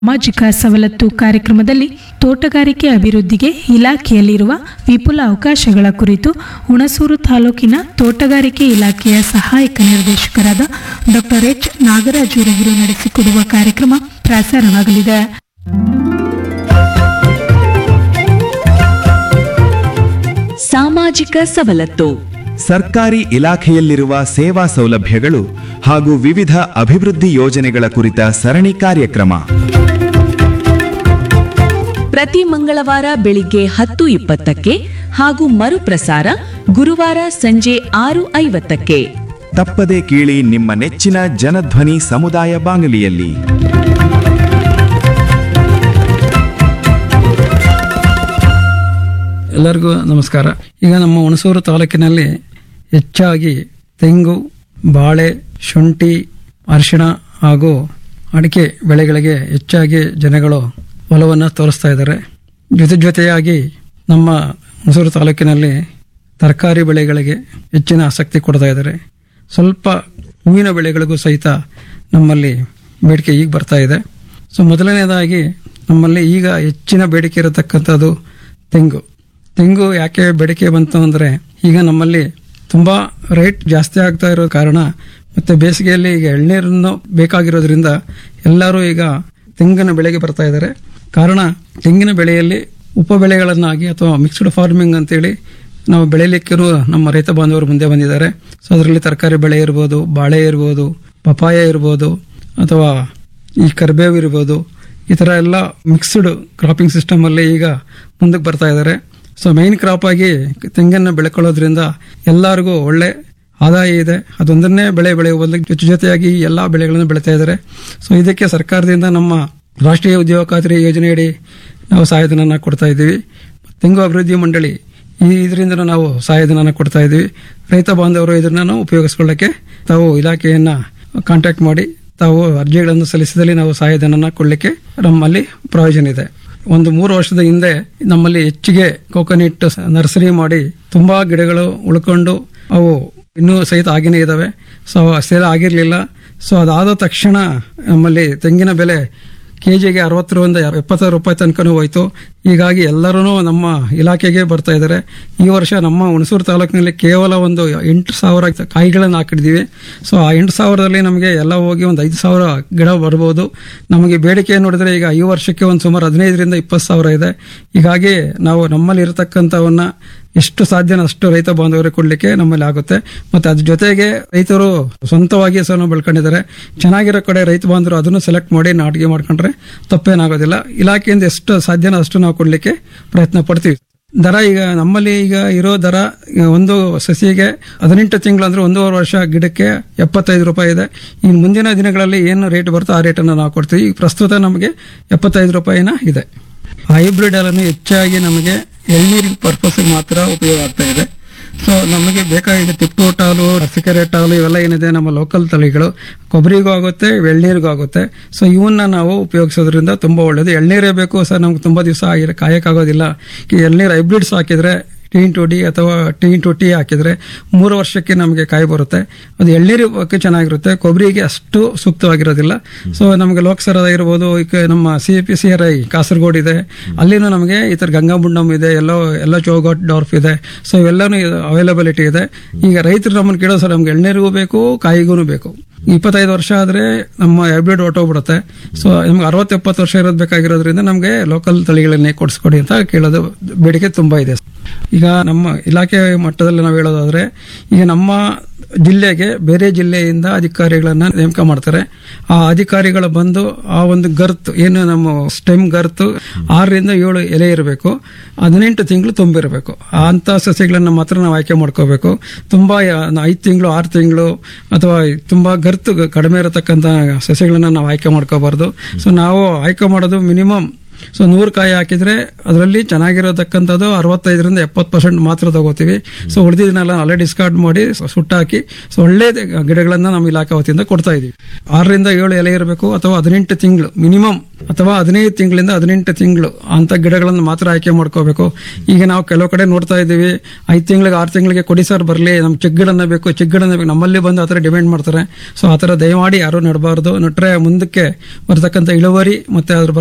ಸಾಮಾಜಿಕ ಸವಲತ್ತು ಕಾರ್ಯಕ್ರಮದಲ್ಲಿ ತೋಟಗಾರಿಕೆ ಅಭಿವೃದ್ಧಿಗೆ ಇಲಾಖೆಯಲ್ಲಿರುವ ವಿಪುಲ ಅವಕಾಶಗಳ ಕುರಿತು ಹುಣಸೂರು ತಾಲೂಕಿನ ತೋಟಗಾರಿಕೆ ಇಲಾಖೆಯ ಸಹಾಯಕ ನಿರ್ದೇಶಕರಾದ ಡಾಕ್ಟರ್ ಎಚ್ ನಾಗರಾಜುರವರು ನಡೆಸಿಕೊಡುವ ಕಾರ್ಯಕ್ರಮ ಪ್ರಸಾರವಾಗಲಿದೆ ಸಾಮಾಜಿಕ ಸವಲತ್ತು ಸರ್ಕಾರಿ ಇಲಾಖೆಯಲ್ಲಿರುವ ಸೇವಾ ಸೌಲಭ್ಯಗಳು ಹಾಗೂ ವಿವಿಧ ಅಭಿವೃದ್ಧಿ ಯೋಜನೆಗಳ ಕುರಿತ ಸರಣಿ ಕಾರ್ಯಕ್ರಮ ಪ್ರತಿ ಮಂಗಳವಾರ ಬೆಳಿಗ್ಗೆ ಹತ್ತು ಇಪ್ಪತ್ತಕ್ಕೆ ಹಾಗೂ ಮರುಪ್ರಸಾರ ಗುರುವಾರ ಸಂಜೆ ಆರು ಐವತ್ತಕ್ಕೆ ತಪ್ಪದೆ ಕೇಳಿ ನಿಮ್ಮ ನೆಚ್ಚಿನ ಜನಧ್ವನಿ ಸಮುದಾಯ ಬಾನುಲಿಯಲ್ಲಿ ಎಲ್ಲರಿಗೂ ನಮಸ್ಕಾರ ಈಗ ನಮ್ಮ ಹುಣಸೂರು ತಾಲೂಕಿನಲ್ಲಿ ಹೆಚ್ಚಾಗಿ ತೆಂಗು ಬಾಳೆ ಶುಂಠಿ ಅರಿಶಿಣ ಹಾಗೂ ಅಡಿಕೆ ಬೆಳೆಗಳಿಗೆ ಹೆಚ್ಚಾಗಿ ಜನಗಳು ಒಲವನ್ನು ತೋರಿಸ್ತಾ ಇದ್ದಾರೆ ಜೊತೆ ಜೊತೆಯಾಗಿ ನಮ್ಮ ಹುಣಸೂರು ತಾಲೂಕಿನಲ್ಲಿ ತರಕಾರಿ ಬೆಳೆಗಳಿಗೆ ಹೆಚ್ಚಿನ ಆಸಕ್ತಿ ಕೊಡ್ತಾ ಇದ್ದಾರೆ ಸ್ವಲ್ಪ ಹೂವಿನ ಬೆಳೆಗಳಿಗೂ ಸಹಿತ ನಮ್ಮಲ್ಲಿ ಬೇಡಿಕೆ ಈಗ ಬರ್ತಾ ಇದೆ ಸೊ ಮೊದಲನೇದಾಗಿ ನಮ್ಮಲ್ಲಿ ಈಗ ಹೆಚ್ಚಿನ ಬೇಡಿಕೆ ಇರತಕ್ಕಂಥದ್ದು ತೆಂಗು ತೆಂಗು ಯಾಕೆ ಬೇಡಿಕೆ ಬಂತು ಅಂದರೆ ಈಗ ನಮ್ಮಲ್ಲಿ ತುಂಬ ರೇಟ್ ಜಾಸ್ತಿ ಆಗ್ತಾ ಇರೋ ಕಾರಣ ಮತ್ತು ಬೇಸಿಗೆಯಲ್ಲಿ ಈಗ ಎಳ್ನೀರನ್ನು ಬೇಕಾಗಿರೋದ್ರಿಂದ ಎಲ್ಲರೂ ಈಗ ತೆಂಗಿನ ಬೆಳೆಗೆ ಬರ್ತಾ ಇದ್ದಾರೆ ಕಾರಣ ತೆಂಗಿನ ಬೆಳೆಯಲ್ಲಿ ಉಪ ಬೆಳೆಗಳನ್ನಾಗಿ ಅಥವಾ ಮಿಕ್ಸ್ಡ್ ಫಾರ್ಮಿಂಗ್ ಅಂತೇಳಿ ನಾವು ಬೆಳೆಯಲಿಕ್ಕಿರುವ ನಮ್ಮ ರೈತ ಬಾಂಧವರು ಮುಂದೆ ಬಂದಿದ್ದಾರೆ ಸೊ ಅದರಲ್ಲಿ ತರಕಾರಿ ಬೆಳೆ ಇರ್ಬೋದು ಬಾಳೆ ಇರ್ಬೋದು ಪಪಾಯ ಇರ್ಬೋದು ಅಥವಾ ಈ ಕರಿಬೇವು ಇರ್ಬೋದು ಈ ಥರ ಎಲ್ಲ ಮಿಕ್ಸ್ಡ್ ಕ್ರಾಪಿಂಗ್ ಸಿಸ್ಟಮ್ ಅಲ್ಲಿ ಈಗ ಮುಂದಕ್ಕೆ ಬರ್ತಾ ಇದ್ದಾರೆ ಸೊ ಮೈನ್ ಕ್ರಾಪ್ ಆಗಿ ತೆಂಗನ್ನು ಬೆಳ್ಕೊಳ್ಳೋದ್ರಿಂದ ಎಲ್ಲರಿಗೂ ಒಳ್ಳೆ ಆದಾಯ ಇದೆ ಅದೊಂದನ್ನೇ ಬೆಳೆ ಬೆಳೆಯುವ ಬದಲು ಜೊತೆ ಜೊತೆಯಾಗಿ ಈ ಎಲ್ಲ ಬೆಳೆಗಳನ್ನು ಬೆಳೀತಾ ಇದ್ದಾರೆ ಸೊ ಇದಕ್ಕೆ ಸರ್ಕಾರದಿಂದ ನಮ್ಮ ರಾಷ್ಟ್ರೀಯ ಉದ್ಯೋಗ ಖಾತ್ರಿ ಯೋಜನೆಯಡಿ ನಾವು ಸಹಾಯಧನನ ಕೊಡ್ತಾ ಇದ್ದೀವಿ ತೆಂಗು ಅಭಿವೃದ್ಧಿ ಮಂಡಳಿ ಈ ಇದರಿಂದ ನಾವು ಸಹಾಯಧನನ ಕೊಡ್ತಾ ಇದ್ದೀವಿ ರೈತ ಬಾಂಧವರು ಇದನ್ನ ನಾವು ಉಪಯೋಗಿಸ್ಕೊಳ್ಳಕ್ಕೆ ತಾವು ಇಲಾಖೆಯನ್ನ ಕಾಂಟ್ಯಾಕ್ಟ್ ಮಾಡಿ ತಾವು ಅರ್ಜಿಗಳನ್ನು ಸಲ್ಲಿಸಿದಲ್ಲಿ ನಾವು ಸಹಾಯಧನನ ಕೊಡಲಿಕ್ಕೆ ನಮ್ಮಲ್ಲಿ ಪ್ರಯೋಜನ ಇದೆ ಒಂದು ಮೂರು ವರ್ಷದ ಹಿಂದೆ ನಮ್ಮಲ್ಲಿ ಹೆಚ್ಚಿಗೆ ಕೋಕೋನಟ್ ನರ್ಸರಿ ಮಾಡಿ ತುಂಬಾ ಗಿಡಗಳು ಉಳ್ಕೊಂಡು ಅವು ಇನ್ನೂ ಸಹಿತ ಆಗಿನೇ ಇದಾವೆ ಸೊ ಸೇಲ್ ಆಗಿರಲಿಲ್ಲ ಸೊ ಅದಾದ ತಕ್ಷಣ ನಮ್ಮಲ್ಲಿ ತೆಂಗಿನ ಬೆಲೆ ಕೆ ಜಿಗೆ ಅರವತ್ತರಿಂದ ಎಪ್ಪತ್ತು ರೂಪಾಯಿ ತನಕನೂ ಹೋಯ್ತು ಹೀಗಾಗಿ ಎಲ್ಲರೂ ನಮ್ಮ ಇಲಾಖೆಗೆ ಬರ್ತಾ ಇದ್ದಾರೆ ಈ ವರ್ಷ ನಮ್ಮ ಹುಣಸೂರು ತಾಲೂಕಿನಲ್ಲಿ ಕೇವಲ ಒಂದು ಎಂಟು ಸಾವಿರ ಕಾಯಿಗಳನ್ನು ಹಾಕಿದ್ದೀವಿ ಸೊ ಆ ಎಂಟು ಸಾವಿರದಲ್ಲಿ ನಮಗೆ ಎಲ್ಲ ಹೋಗಿ ಒಂದು ಐದು ಸಾವಿರ ಗಿಡ ಬರ್ಬೋದು ನಮಗೆ ಬೇಡಿಕೆ ನೋಡಿದ್ರೆ ಈಗ ಈ ವರ್ಷಕ್ಕೆ ಒಂದು ಸುಮಾರು ಹದಿನೈದರಿಂದ ಇಪ್ಪತ್ತು ಸಾವಿರ ಇದೆ ಹೀಗಾಗಿ ನಾವು ನಮ್ಮಲ್ಲಿ ಇರತಕ್ಕಂಥವನ್ನ ಎಷ್ಟು ಸಾಧ್ಯನೋ ಅಷ್ಟು ರೈತ ಬಾಂಧವರಿಗೆ ಕೊಡ್ಲಿಕ್ಕೆ ನಮ್ಮಲ್ಲಿ ಆಗುತ್ತೆ ಮತ್ತೆ ಅದ್ರ ಜೊತೆಗೆ ರೈತರು ಸ್ವಂತವಾಗಿ ಹೆಸರನ್ನು ಬೆಳ್ಕೊಂಡಿದ್ದಾರೆ ಚೆನ್ನಾಗಿರೋ ಕಡೆ ರೈತ ಬಾಂಧವರು ಅದನ್ನು ಸೆಲೆಕ್ಟ್ ಮಾಡಿ ನಾಟಿಗೆ ಮಾಡ್ಕೊಂಡ್ರೆ ತಪ್ಪೇನಾಗೋದಿಲ್ಲ ಇಲಾಖೆಯಿಂದ ಎಷ್ಟು ಸಾಧ್ಯನೋ ಅಷ್ಟು ನಾವು ಕೊಡ್ಲಿಕ್ಕೆ ಪ್ರಯತ್ನ ಪಡ್ತೀವಿ ದರ ಈಗ ನಮ್ಮಲ್ಲಿ ಈಗ ಇರೋ ದರ ಈಗ ಒಂದು ಸಸಿಗೆ ಹದಿನೆಂಟು ತಿಂಗಳು ಅಂದ್ರೆ ಒಂದೂವರೆ ವರ್ಷ ಗಿಡಕ್ಕೆ ಎಪ್ಪತ್ತೈದು ರೂಪಾಯಿ ಇದೆ ಇನ್ನು ಮುಂದಿನ ದಿನಗಳಲ್ಲಿ ಏನು ರೇಟ್ ಬರುತ್ತೋ ಆ ರೇಟನ್ನು ನಾವು ಕೊಡ್ತೀವಿ ಈಗ ಪ್ರಸ್ತುತ ನಮಗೆ ಎಪ್ಪತ್ತೈದು ರೂಪಾಯಿನ ಇದೆ ಹೈಬ್ರಿಡ್ ಹಾಲನ್ನು ಹೆಚ್ಚಾಗಿ ನಮಗೆ ಎಳ್ನೀರಿನ ಪರ್ಪಸ್ ಮಾತ್ರ ಉಪಯೋಗ ಆಗ್ತಾ ಇದೆ ಸೊ ನಮಗೆ ಬೇಕಾಗಿದೆ ತಿಪ್ಪೂಟ ಹಾಲು ಸಿಕರೆಟ್ ಹಾಲು ಇವೆಲ್ಲ ಏನಿದೆ ನಮ್ಮ ಲೋಕಲ್ ತಳಿಗಳು ಕೊಬ್ಬರಿಗೂ ಆಗುತ್ತೆ ಎಳ್ನೀರಿಗೂ ಆಗುತ್ತೆ ಸೊ ಇವನ್ನ ನಾವು ಉಪಯೋಗಿಸೋದ್ರಿಂದ ತುಂಬಾ ಒಳ್ಳೇದು ಎಳ್ನೀರೇ ಬೇಕು ಸರ್ ನಮ್ಗೆ ತುಂಬಾ ದಿವಸ ಆಗಿರೋ ಕಾಯಕ್ಕಾಗೋದಿಲ್ಲ ಈ ಎಳ್ನೀರು ಹೈಬ್ರಿಡ್ಸ್ ಹಾಕಿದ್ರೆ ಟಿ ಟು ಡಿ ಅಥವಾ ಟಿ ಟು ಟಿ ಹಾಕಿದ್ರೆ ಮೂರು ವರ್ಷಕ್ಕೆ ನಮಗೆ ಕಾಯಿ ಬರುತ್ತೆ ಅದು ಎಳ್ನೀರು ಬಗ್ಗೆ ಚೆನ್ನಾಗಿರುತ್ತೆ ಕೊಬ್ಬರಿಗೆ ಅಷ್ಟು ಸೂಕ್ತವಾಗಿರೋದಿಲ್ಲ ಸೊ ನಮಗೆ ಲೋಕಸರದ ಇರ್ಬೋದು ಈಗ ನಮ್ಮ C P C R I Kasaragod ಇದೆ ಅಲ್ಲಿನೂ ನಮಗೆ ಈ ಥರ ಗಂಗಾಬುಂಡಮ್ ಇದೆ ಎಲ್ಲೋ ಎಲ್ಲ ಚೌಗಾಟ್ ಡಾರ್ಫ್ ಇದೆ ಸೊ ಇವೆಲ್ಲನೂ ಅವೈಲಬಿಲಿಟಿ ಇದೆ ಈಗ ರೈತರು ನಮ್ಮನ್ನು ಕೇಳೋ ಸರ್ ನಮ್ಗೆ ಎಳ್ನೀರಿಗೂ ಬೇಕು ಕಾಯಿಗೂ ಬೇಕು ಇಪ್ಪತ್ತೈದು ವರ್ಷ ಆದ್ರೆ ನಮ್ಮ ಹೈಬ್ರಿಡ್ ಹೊಟ್ಟೋಗ್ಬಿಡುತ್ತೆ ಸೊ ನಮ್ಗೆ ಅರವತ್ತು ಎಪ್ಪತ್ತು ವರ್ಷ ಇರೋದು ಬೇಕಾಗಿರೋದ್ರಿಂದ ನಮಗೆ ಲೋಕಲ್ ತಳಿಗಳನ್ನೇ ಕೊಡಿಸ್ಕೊಡಿ ಅಂತ ಕೇಳೋದು ಬೇಡಿಕೆ ತುಂಬಾ ಇದೆ ಈಗ ನಮ್ಮ ಇಲಾಖೆ ಮಟ್ಟದಲ್ಲಿ ನಾವು ಹೇಳೋದಾದ್ರೆ ಈಗ ನಮ್ಮ ಜಿಲ್ಲೆಗೆ ಬೇರೆ ಜಿಲ್ಲೆಯಿಂದ ಅಧಿಕಾರಿಗಳನ್ನ ನೇಮಕ ಮಾಡ್ತಾರೆ ಆ ಅಧಿಕಾರಿಗಳು ಬಂದು ಆ ಒಂದು ಗರ್ತ್ ಏನು ನಮ್ಮ ಸ್ಟೆಮ್ ಗರ್ತ್ ಆರರಿಂದ ಏಳು ಎಲೆ ಇರಬೇಕು ಹದಿನೆಂಟು ತಿಂಗಳು ತುಂಬಿರಬೇಕು ಅಂತ ಸಸ್ಯಗಳನ್ನ ಮಾತ್ರ ನಾವು ಆಯ್ಕೆ ಮಾಡ್ಕೋಬೇಕು ತುಂಬಾ ಐದು ತಿಂಗಳು ಆರು ತಿಂಗಳು ಅಥವಾ ತುಂಬಾ ಗರ್ತ್ ಕಡಿಮೆ ಇರತಕ್ಕಂತ ಸಸ್ಯಗಳನ್ನ ನಾವು ಆಯ್ಕೆ ಮಾಡ್ಕೋಬಾರ್ದು ಸೊ ನಾವು ಆಯ್ಕೆ ಮಾಡೋದು ಮಿನಿಮಮ್ ಸೊ ನೂರು ಕಾಯಿ ಹಾಕಿದ್ರೆ ಅದರಲ್ಲಿ ಚೆನ್ನಾಗಿರತಕ್ಕಂಥದ್ದು ಅರವತ್ತೈದರಿಂದ ಎಪ್ಪತ್ತು ಪರ್ಸೆಂಟ್ ಮಾತ್ರ ತಗೋತೀವಿ ಸೊ ಉಳಿದಿದ್ದನ್ನೆಲ್ಲ ಅಲ್ಲೇ ಡಿಸ್ಕಾರ್ಡ್ ಮಾಡಿ ಸ- ಸುಟ್ಟಾಕಿ ಸೊ ಒಳ್ಳೆ ಗಿಡಗಳನ್ನ ನಮ್ಮ ಇಲಾಖೆ ವತಿಯಿಂದ ಕೊಡ್ತಾ ಇದೀವಿ ಆರರಿಂದ ಏಳು ಎಲೆ ಇರಬೇಕು ಅಥವಾ ಹದಿನೆಂಟು ತಿಂಗಳು ಮಿನಿಮಮ್ ಅಥವಾ ಹದಿನೈದು ತಿಂಗಳಿಂದ ಹದಿನೆಂಟು ತಿಂಗಳು ಅಂತ ಗಿಡಗಳನ್ನು ಮಾತ್ರ ಆಯ್ಕೆ ಮಾಡ್ಕೋಬೇಕು ಈಗ ನಾವು ಕೆಲವು ಕಡೆ ನೋಡ್ತಾ ಇದ್ದೀವಿ ಐದು ತಿಂಗಳಿಗೆ ಆರು ತಿಂಗಳಿಗೆ ಕೊಡಿ ಸರ್ ಬರಲಿ ನಮ್ಗೆ ಚಿಕ್ಕಗಳನ್ನ ಬೇಕು ಚಿಕ್ಕಗಳನ್ನ ಬೇಕು ನಮ್ಮಲ್ಲಿ ಬಂದು ಆ ಥರ ಡಿಮ್ಯಾಂಡ್ ಮಾಡ್ತಾರೆ ಸೊ ಆ ಥರ ದಯಮಾಡಿ ಯಾರು ನಡಬಾರ್ದು ನಟ್ರೆ ಮುಂದಕ್ಕೆ ಬರ್ತಕ್ಕಂಥ ಇಳುವರಿ ಮತ್ತೆ ಅದ್ರ